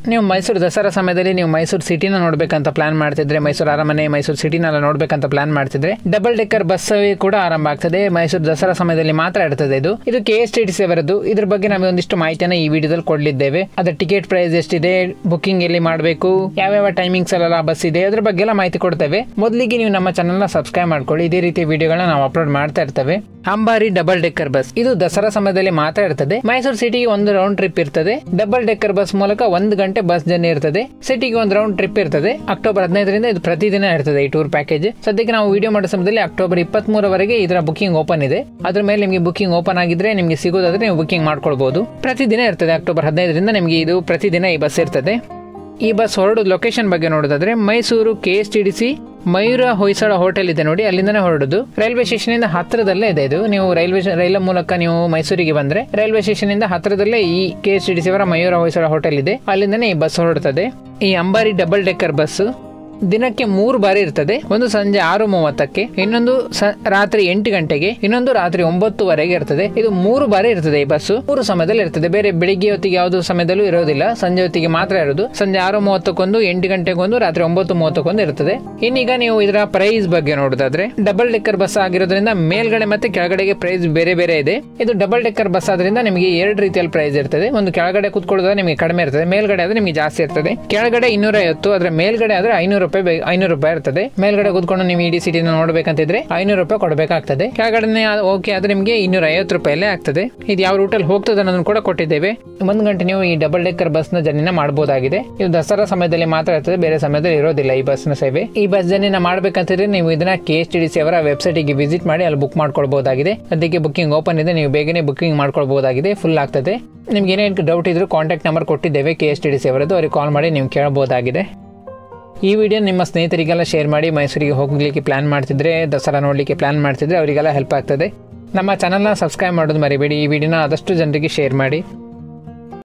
ನೀವು ಮೈಸೂರು ದಸರಾ ಸಮಯದಲ್ಲಿ ನೀವು ಮೈಸೂರು ಸಿಟಿನ ನೋಡ್ಬೇಕಂತ ಪ್ಲಾನ್ ಮಾಡ್ತಿದ್ರೆ ಮೈಸೂರು ಅರಮನೆ ಮೈಸೂರು ಸಿಟಿನೆಲ್ಲ ನೋಡ್ಬೇಕಂತ ಪ್ಲಾನ್ ಮಾಡ್ತಿದ್ರೆ ಡಬಲ್ ಡೆಕ್ಕರ್ ಬಸ್ ಕೂಡ ಆರಂಭ ಆಗ್ತದೆ ಮೈಸೂರು ದಸರಾ ಸಮಯದಲ್ಲಿ ಮಾತ್ರ ಇರ್ತದೆ ಇದು ಇದು K S T T C ಅವರದ್ದು ಇದ್ರ ಬಗ್ಗೆ ನಾವು ಒಂದಿಷ್ಟು ಮಾಹಿತಿಯನ್ನು ಈ ವಿಡಿಯೋದಲ್ಲಿ ಕೊಡಲಿದ್ದೇವೆ ಅದರ ಟಿಕೆಟ್ ಪ್ರೈಸ್ ಎಷ್ಟಿದೆ ಬುಕಿಂಗ್ ಎಲ್ಲಿ ಮಾಡಬೇಕು ಯಾವ್ಯಾವ ಟೈಮಿಂಗ್ಸ್ ಅಲ್ಲೆಲ್ಲ ಬಸ್ ಇದೆ ಅದ್ರ ಬಗ್ಗೆ ಎಲ್ಲ ಮಾಹಿತಿ ಕೊಡ್ತೇವೆ ಮೊದಲಿಗೆ ನೀವು ನಮ್ಮ ಚಾನಲ್ನ ಸಬ್ಸ್ಕ್ರೈಬ್ ಮಾಡ್ಕೊಳ್ಳಿ ಇದೇ ರೀತಿ ವಿಡಿಯೋಗಳನ್ನ ನಾವು ಅಪ್ಲೋಡ್ ಮಾಡ್ತಾ ಇರ್ತೇವೆ ಅಂಬಾರಿ ಡಬಲ್ ಡೆಕ್ಕರ್ ಬಸ್ ಇದು ದಸರಾ ಸಮಯದಲ್ಲಿ ಮಾತ್ರ ಇರ್ತದೆ ಮೈಸೂರು ಸಿಟಿಗೆ ಒಂದು ರೌಂಡ್ ಟ್ರಿಪ್ ಇರ್ತದೆ ಡಬಲ್ ಡೆಕ್ಕರ್ ಬಸ್ ಮೂಲಕ ಒಂದು ಗಂಟೆ ಬಸ್ ಜರ್ನಿ ಇರ್ತದೆ ಸಿಟಿಗೆ ಒಂದು ರೌಂಡ್ ಟ್ರಿಪ್ ಇರ್ತದೆ ಅಕ್ಟೋಬರ್ ಹದಿನೈದರಿಂದ ಇದು ಪ್ರತಿದಿನ ಇರ್ತದೆ ಈ ಟೂರ್ ಪ್ಯಾಕೇಜ್ ಸದ್ಯಕ್ಕೆ ನಾವು ವಿಡಿಯೋ ಮಾಡೋ ಸಮಯದಲ್ಲಿ ಅಕ್ಟೋಬರ್ ಇಪ್ಪತ್ತ್ ಮೂರವರೆಗೆ ಇದರ ಬುಕಿಂಗ್ ಓಪನ್ ಇದೆ ಅದ್ರ ಮೇಲೆ ನಿಮಗೆ ಬುಕಿಂಗ್ ಓಪನ್ ಆಗಿದ್ರೆ ನಿಮಗೆ ಸಿಗೋದಾದ್ರೆ ನೀವು ಬುಕಿಂಗ್ ಮಾಡ್ಕೊಳ್ಬಹುದು ಪ್ರತಿದಿನ ಇರ್ತದೆ ಅಕ್ಟೋಬರ್ ಹದಿನೈದರಿಂದ ನಿಮಗೆ ಇದು ಪ್ರತಿದಿನ ಈ ಬಸ್ ಇರ್ತದೆ ಈ ಬಸ್ ಹೊರಡೋದು ಲೊಕೇಶನ್ ಬಗ್ಗೆ ನೋಡೋದಾದ್ರೆ Mysuru K S T D C Mayura Hoysala hotel ಇದೆ ನೋಡಿ ಅಲ್ಲಿಂದನೇ ಹೊರಡುದು ರೈಲ್ವೆ ಸ್ಟೇಷನ್ ಇಂದ ಹತ್ತಿರದಲ್ಲೇ ಇದೆ ಇದು ನೀವು ರೈಲ್ವೆ ರೈಲ್ ಮೂಲಕ ನೀವು ಮೈಸೂರಿಗೆ ಬಂದ್ರೆ ರೈಲ್ವೆ ಸ್ಟೇಷನ್ ಇಂದ ಹತ್ತಿರದಲ್ಲೇ ಈ K S T D C ಅವರ ಮಯೂರ ಹೊಯ್ಸಳ ಹೋಟೆಲ್ ಇದೆ ಅಲ್ಲಿಂದನೇ ಈ ಬಸ್ ಹೊರಡುತ್ತದೆ ಈ ಅಂಬಾರಿ ಡಬಲ್ ಡೆಕ್ಕರ್ ಬಸ್ ದಿನಕ್ಕೆ ಮೂರು ಬಾರಿ ಇರ್ತದೆ ಒಂದು ಸಂಜೆ ಆರು ಮೂವತ್ತಕ್ಕೆ ಇನ್ನೊಂದು ಸ- ರಾತ್ರಿ ಎಂಟು ಗಂಟೆಗೆ ಇನ್ನೊಂದು ರಾತ್ರಿ ಒಂಬತ್ತುವರೆಗೆ ಇರ್ತದೆ ಇದು ಮೂರು ಬಾರಿ ಇರ್ತದೆ ಈ ಬಸ್ಸು ಮೂರು ಸಮಯದಲ್ಲಿ ಇರ್ತದೆ ಬೇರೆ ಬೆಳಿಗ್ಗೆ ಹೊತ್ತಿಗೆ ಯಾವುದೋ ಸಮಯದಲ್ಲೂ ಇರೋದಿಲ್ಲ ಸಂಜೆ ಹೊತ್ತಿಗೆ ಮಾತ್ರ ಇರೋದು ಸಂಜೆ ಆರು ಮೂವತ್ತಕ್ಕೊಂದು ಎಂಟು ಗಂಟೆಗೊಂದು ರಾತ್ರಿ ಒಂಬತ್ತು ಮೂವತ್ತಕ್ಕೊಂದು ಇರ್ತದೆ ಇನ್ನೀಗ ನೀವು ಇದರ ಪ್ರೈಸ್ ಬಗ್ಗೆ ನೋಡೋದಾದ್ರೆ ಡಬಲ್ ಡೆಕ್ಕರ್ ಬಸ್ ಆಗಿರೋದ್ರಿಂದ ಮೇಲ್ಗಡೆ ಮತ್ತೆ ಕೆಳಗಡೆಗೆ ಪ್ರೈಸ್ ಬೇರೆ ಬೇರೆ ಇದೆ ಇದು ಡಬಲ್ ಡೆಕ್ಕರ್ ಬಸ್ ಆದ್ರಿಂದ ನಿಮಗೆ ಎರಡು ರೀತಿಯಲ್ಲಿ ಪ್ರೈಸ್ ಇರ್ತದೆ ಒಂದು ಕೆಳಗಡೆ ಕೂತ್ಕೊಳ್ಳೋದ್ರೆ ನಿಮಗೆ ಕಡಿಮೆ ಇರ್ತದೆ ಮೇಲ್ಗಡೆ ಆದ್ರೆ ನಿಮಗೆ ಜಾಸ್ತಿ ಇರ್ತದೆ ಕೆಳಗಡೆ ಇನ್ನೂರ ಐವತ್ತು ಆದ್ರೆ ಮೇಲ್ಗಡೆ ಆದ್ರೆ ಐನೂರು ರೂಪಾಯಿ ಬೇ- ಐನೂರು ರೂಪಾಯಿ ಇರ್ತದೆ ಮೇಲ್ಗಡೆ ಕೂತ್ಕೊಂಡು ನೀವು ಇಡೀ ಸಿಟಿನ ನೋಡ್ಬೇಕಂತಿದ್ರೆ ಐನೂರು ರೂಪಾಯಿ ಕೊಡಬೇಕಾಗ್ತದೆ ಕೆಳಗಡೆ ಓಕೆ ಆದ್ರೆ ನಿಮಗೆ ಇನ್ನೂರ ಐವತ್ತು ರೂಪಾಯಲ್ಲೇ ಆಗ್ತದೆ ಇದು ಯಾವ ರೂಟಲ್ಲಿ ಹೋಗ್ತದೆ ಅನ್ನೋದನ್ನು ಕೂಡ ಕೊಟ್ಟಿದ್ದೇವೆ ಒಂದು ಗಂಟೆ ನೀವು ಈ ಡಬಲ್ ಡೆಕ್ಕರ್ ಬಸ್ನ ಜರ್ನಿನ ಮಾಡಬಹುದಾಗಿದೆ ಇದು ದಸರಾ ಸಮಯದಲ್ಲಿ ಮಾತ್ರ ಇರ್ತದೆ ಬೇರೆ ಸಮಯದಲ್ಲಿ ಇರೋದಿಲ್ಲ ಈ ಬಸ್ನ ಸೇವೆ ಈ ಬಸ್ ಜರ್ನಿನ ಮಾಡ್ಬೇಕಂತಿದ್ರೆ ನೀವು ಇದನ್ನ K S T D C ಅವರ ವೆಬ್ಸೈಟಿಗೆ ವಿಸಿಟ್ ಮಾಡಿ ಅಲ್ಲಿ ಬುಕ್ ಮಾಡ್ಕೊಳ್ಬಹುದಾಗಿದೆ ಅದಕ್ಕೆ ಬುಕಿಂಗ್ ಓಪನ್ ಇದೆ ನೀವು ಬೇಗನೆ ಬುಕಿಂಗ್ ಮಾಡ್ಕೊಳ್ಬಹುದಾಗಿದೆ ಫುಲ್ ಆಗ್ತದೆ ನಿಮ್ಗೆ ಏನೇನು ಡೌಟ್ ಇದ್ರೂ ಕಾಂಟ್ಯಾಕ್ಟ್ ನಂಬರ್ ಕೊಟ್ಟಿದ್ದೇವೆ K S T D C ಅವರದ್ದು ಅವ್ರಿಗೆ ಕಾಲ್ ಮಾಡಿ ನೀವು ಕೇಳಬಹುದಾಗಿದೆ ಈ ವಿಡಿಯೋ ನಿಮ್ಮ ಸ್ನೇಹಿತರಿಗೆಲ್ಲ ಶೇರ್ ಮಾಡಿ ಮೈಸೂರಿಗೆ ಹೋಗ್ಲಿಕ್ಕೆ ಪ್ಲಾನ್ ಮಾಡ್ತಿದ್ರೆ ದಸರಾ ನೋಡಲಿಕ್ಕೆ ಪ್ಲಾನ್ ಮಾಡ್ತಿದ್ರೆ ಅವರಿಗೆಲ್ಲ ಹೆಲ್ಪ್ ಆಗ್ತದೆ ನಮ್ಮ ಚಾನಲ್ನ ಸಬ್ಸ್ಕ್ರೈಬ್ ಮಾಡೋದು ಮರಿಬೇಡಿ ಈ ವಿಡಿಯೋನ ಆದಷ್ಟು ಜನರಿಗೆ ಶೇರ್ ಮಾಡಿ